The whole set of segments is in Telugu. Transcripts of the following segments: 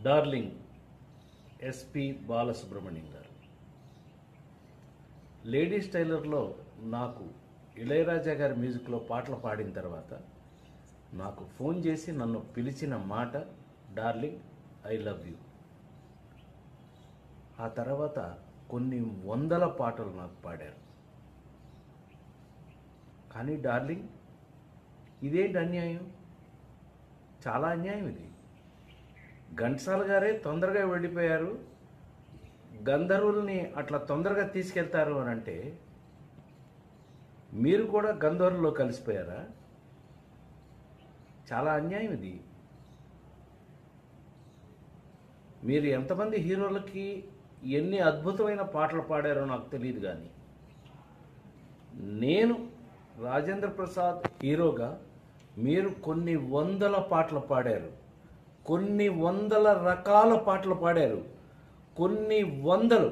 డార్లింగ్ ఎస్పి బాలసుబ్రహ్మణ్యం గారు లేడీస్ టైలర్లో నాకు ఇళయరాజా గారి మ్యూజిక్లో పాటలు పాడిన తర్వాత నాకు ఫోన్ చేసి నన్ను పిలిచిన మాట డార్లింగ్ ఐ లవ్ యూ ఆ తర్వాత కొన్ని వందల పాటలు నాకు పాడారు కానీ డార్లింగ్ ఇదేంటి అన్యాయం చాలా అన్యాయం ఇది ఘంటసాల గారే తొందరగా వెళ్ళిపోయారు గంధర్వుల్ని అట్లా తొందరగా తీసుకెళ్తారు అని అంటే మీరు కూడా గంధర్వుల్లో కలిసిపోయారా చాలా అన్యాయం ఇది మీరు ఎంతమంది హీరోలకి ఎన్ని అద్భుతమైన పాటలు పాడారో నాకు తెలియదు కానీ నేను రాజేంద్ర ప్రసాద్ హీరోగా మీరు కొన్ని వందల పాటలు పాడారు కొన్ని వందల రకాల పాటలు పాడారు కొన్ని వందలు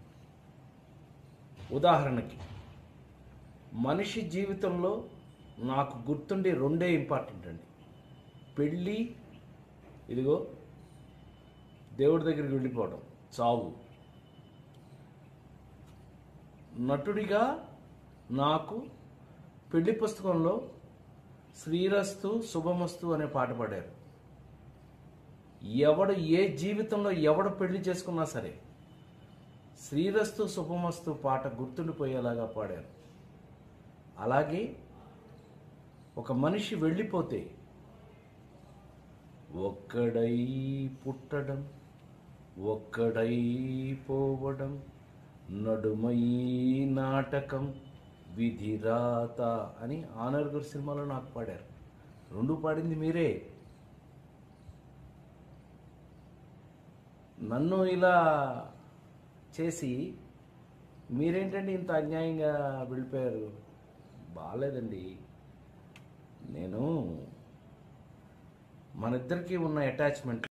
ఉదాహరణకి మనిషి జీవితంలో నాకు గుర్తుండే రెండే ఇంపార్టెంట్ అండి పెళ్ళి ఇదిగో దేవుడి దగ్గరికి వెళ్ళిపోవడం చావు నటుడిగా నాకు పెళ్లి పుస్తకంలో శ్రీరస్తు శుభమస్తు అనే పాట పాడారు ఎవడు ఏ జీవితంలో ఎవడు పెళ్లి చేసుకున్నా సరే శ్రీరస్తు శుభమస్తు పాట గుర్తుండిపోయేలాగా పాడారు అలాగే ఒక మనిషి వెళ్ళిపోతే ఒక్కడై పుట్టడం ఒక్కడై పోవడం నడుమై నాటకం విధిరాత అని ఆనర్ గురు సినిమాలో నాకు పాడారు రెండు పాడింది మీరే నన్ను ఇలా చేసి మీరేంటండి ఇంత అన్యాయంగా వెళ్ళిపోయారు బాగాలేదండి నేను మన ఇద్దరికి ఉన్న అటాచ్మెంట్